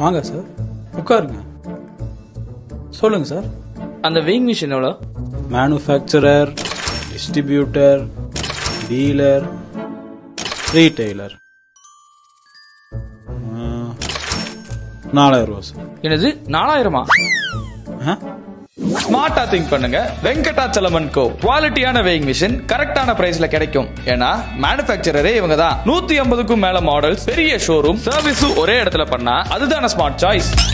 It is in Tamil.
வாங்க சார் உட்காருங்க சொல்லுங்க சார் அந்த வெயிங் மிஷின் எவ்வளோ மேனுஃபேக்சரர் டிஸ்ட்ரிபியூட்டர் டீலர் ரீட்டெய்லர் நாலாயிரம் ரூபா சார் என்னது நாலாயிரமா ஆ ஸ்மார்ட்டா திங்க் பண்ணுங்க வெங்கடாச்சலமன் கோ குவாலிட்டியான வெயிங் மிஷின் கரெக்டான பிரைஸ்ல கிடைக்கும் ஏன்னா மேனுஃபேக்சரரே இவங்க தான் நூத்தி ஐம்பதுக்கும் மேல மாடல்ஸ் பெரிய ஷோரூம் சர்வீஸும் ஒரே இடத்துல பண்ணா அதுதான ஸ்மார்ட் சாய்ஸ்